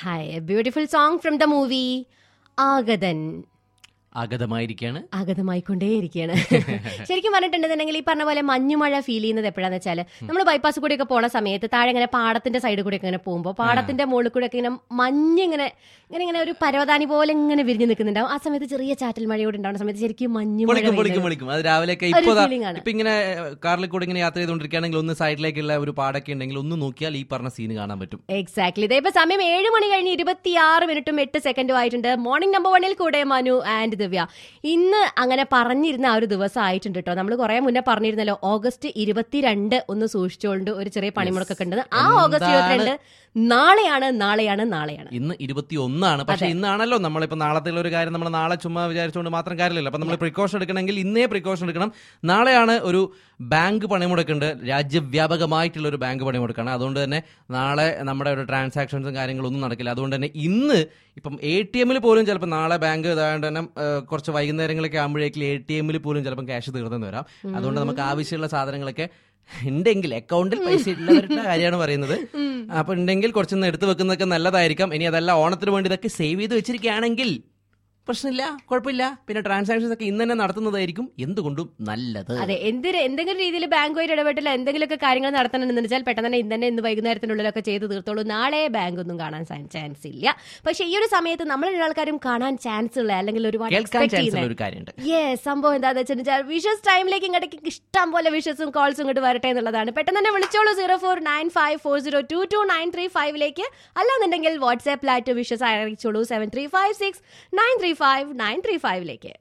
Hi, a beautiful song from the movie ആഗതൻ ആഗതമായിരിക്കാണ് ആഗതമായിക്കൊണ്ടേയിരിക്കുകയാണ് ശരിക്കും പറഞ്ഞിട്ടുണ്ടെന്നുണ്ടെങ്കിൽ ഈ പറഞ്ഞ പോലെ മഞ്ഞുമഴ ഫീൽ ചെയ്യുന്നത് എപ്പോഴാന്ന് വെച്ചാൽ നമ്മൾ ബൈപ്പാസ് കൂടെ ഒക്കെ പോണ സമയത്ത് താഴെ ഇങ്ങനെ പാടത്തിന്റെ സൈഡിൽ കൂടെ ഒക്കെ ഇങ്ങനെ പോകുമ്പോൾ പാടത്തിന്റെ മുകളിൽ കൂടെ ഒക്കെ ഇങ്ങനെ മഞ്ഞ് ഇങ്ങനെ ഇങ്ങനെ ഇങ്ങനെ ഒരു പരവതാനി പോലെ ഇങ്ങനെ വിരിഞ്ഞു നിൽക്കുന്നുണ്ടാവും ആ സമയത്ത് ചെറിയ ചാറ്റൽ മഴയോട് ഉണ്ടാവുന്ന സമയത്ത് ശരിക്കും മഞ്ഞു മഴ പൊളിക്കും പൊളിക്കും പെയ്യുന്നത്. പൊളിക്കും അത് രാവിലെയൊക്കെ ഒരു ഇപ്പൊ ദാ- feeling ആണ്. ഇപ്പൊ ഇങ്ങനെ കാറിൽ കൂടെ ഇങ്ങനെ യാത്ര ചെയ്തുകൊണ്ടിരിക്കുകയാണെങ്കിൽ ഒന്ന് സൈഡിലേക്കുള്ള ഒരു പാടൊക്കെ ഉണ്ടെങ്കിൽ ഒന്ന് നോക്കിയാൽ ഈ പറഞ്ഞ സീന് കാണാൻ പറ്റും എക്സാക്ട്ലി ഇതേ ഇപ്പൊ സമയം ഏഴ് മണി കഴിഞ്ഞ് ഇരുപത്തിയാറ് മിനിറ്റും എട്ട് സെക്കൻഡും ആയിട്ടുണ്ട് മോർണിംഗ് നമ്പർ വണ്ണിൽ കൂടെ മനു ആൻഡ് ദിവ്യ ഇന്ന് അങ്ങനെ പറഞ്ഞിരുന്ന ആ ഒരു ദിവസം ആയിട്ടുണ്ട് കേട്ടോ നമ്മൾ കുറെ മുന്നേ പറഞ്ഞിരുന്നല്ലോ ഓഗസ്റ്റ് ഇരുപത്തിരണ്ട് ഒന്ന് സൂക്ഷിച്ചുകൊണ്ട് ഒരു ചെറിയ പണിമുടക്കൊക്കെ ഉണ്ട് ആ ഓഗസ്റ്റ് എന്താണ്? ഇരുപത്തിരണ്ട് നാളെയാണ് നാളെയാണ് നാളെയാണ് ഇന്ന് ഇരുപത്തി ഒന്നാണ് പക്ഷെ ഇന്നാണല്ലോ നമ്മളിപ്പോ നാളത്തെ ഒരു കാര്യം നമ്മൾ നാളെ ചുമ്മാ വിചാരിച്ചുകൊണ്ട് മാത്രം കാര്യമില്ലല്ലോ അപ്പൊ നമ്മൾ പ്രിക്കോഷൻ എടുക്കണമെങ്കിൽ ഇന്നേ പ്രിക്കോഷൻ എടുക്കണം നാളെയാണ് ഒരു ബാങ്ക് പണിമുടക്കുണ്ട് രാജ്യവ്യാപകമായിട്ടുള്ള ഒരു ബാങ്ക് പണിമുടക്കാണ് അതുകൊണ്ട് തന്നെ നാളെ നമ്മുടെ ഒരു ട്രാൻസാക്ഷൻസും കാര്യങ്ങളൊന്നും നടക്കില്ല അതുകൊണ്ട് തന്നെ ഇന്ന് ഇപ്പം എ ടി എമ്മിൽ പോലും ചിലപ്പോൾ നാളെ ബാങ്ക് ഇതായത് തന്നെ ആ, കുറച്ച് വൈകുന്നേരങ്ങളൊക്കെ ആകുമ്പോഴേക്കും എ ടി എമ്മിൽ പോലും ചിലപ്പം ക്യാഷ് തീർന്നെന്ന് വരാം അതുകൊണ്ട് നമുക്ക് ആവശ്യമുള്ള സാധനങ്ങളൊക്കെ ഉണ്ടെങ്കിൽ അക്കൗണ്ടിൽ പൈസ ഇല്ലവരുടെ കാര്യമാണ് പറയുന്നത് അപ്പൊ ഉണ്ടെങ്കിൽ കുറച്ചൊന്ന് എടുത്തു വെക്കുന്നതൊക്കെ നല്ലതായിരിക്കാം ഇനി അതല്ല ഓണത്തിന് വേണ്ടി ഇതൊക്കെ സേവ് ചെയ്ത് വെച്ചിരിക്കുകയാണെങ്കിൽ പ്രശ്നമില്ല കുഴപ്പമില്ല പിന്നെ ട്രാൻസാക്ഷൻസ് ഒക്കെ ഇന്ന് തന്നെ നടത്തുന്നതായിരിക്കും എന്തുകൊണ്ടും നല്ലത് അതെ എന്തിന് എന്തെങ്കിലും രീതിയിൽ ബാങ്കുമായിട്ട് ഇടപെട്ടില്ല എന്തെങ്കിലുമൊക്കെ കാര്യങ്ങൾ നടത്തണമെന്ന് വെച്ചാൽ പെട്ടെന്ന് തന്നെ ഇന്ന് തന്നെ ഇന്ന് വൈകുന്നേരത്തിനുള്ളിലൊക്കെ ചെയ്ത് തീർത്തോളൂ നാളെ ബാങ്ക് ഒന്നും കാണാൻ ചാൻസ് ഇല്ല പക്ഷെ ഈ ഒരു സമയത്ത് നമ്മളുള്ള ആൾക്കാരും കാണാൻ ചാൻസ് ഉള്ള അല്ലെങ്കിൽ ഒരുപാട് കേൾക്കാൻ expect ചാൻസ് ചെയ്യുന്ന ഉള്ള ഒരു കാര്യമുണ്ട് യെസ് സംഭവം എന്താന്ന് വെച്ചാൽ വിഷസ് ടൈമിലേക്ക് ഇങ്ങോട്ടേക്ക് ഇഷ്ടം പോലെ വിഷസും കോൾസും ഇങ്ങോട്ട് വരട്ടെ എന്നുള്ളതാണ് പെട്ടെന്ന് തന്നെ വിളിച്ചോളൂ zero four nine five four zero two two nine three ഫൈവിലേക്ക് അല്ലാന്നുണ്ടെങ്കിൽ വാട്സ്ആപ്പിലായിട്ട് വിഷസ് അയച്ചോളൂ seven three five six nine three five nine three ഫൈവിലേക്ക്